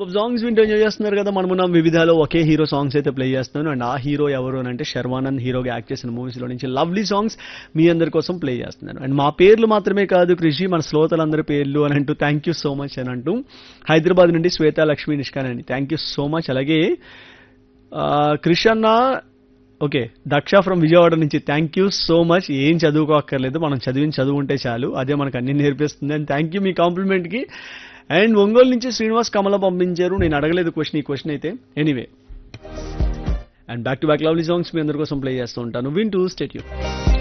super songs వింటూ enjoy చేస్తున్నారు కదా మనమున్న వివిధాలో ఒకే హీరో సాంగ్స్ అయితే ప్లే చేస్తున్నాను అండ్ ఆ హీరో ఎవరు అని అంటే శర్వానంద్ హీరోగా యాక్ట్ చేసిన మూవీస్ లో నుంచి లవ్లీ సాంగ్స్ మీ అందరి కోసం ప్లే చేస్తున్నాను అండ్ మా పేర్లు మాత్రమే కాదు కృషి మన శ్రోతలందరి పేర్లు అని అంటూ థ్యాంక్ యూ సో మచ్ అని అంటూ హైదరాబాద్ నుండి శ్వేత లక్ష్మీ నిష్కాన్ అండి థ్యాంక్ యూ సో మచ్ అలాగే ఆ, క్రిష్ అన్న ఓకే దక్ష ఫ్రమ్ విజయవాడ నుంచి థ్యాంక్ యూ సో మచ్ ఏం చదువుకోక్కర్లేదు మనం చదివిన చదువు ఉంటే చాలు అదే మనకు అన్ని నేర్పిస్తుంది అండ్ థ్యాంక్ యూ మీ కాంప్లిమెంట్కి అండ్ ఒంగోలు నుంచి శ్రీనివాస్ కమల పంపించారు నేను అడగలేదు క్వశ్చన్ ఈ క్వశ్చన్ అయితే anyway and back to back lovely songs మీ అందరి కోసం ప్లే చేస్తూ ఉంటాను వింటూ స్టేట్ యూ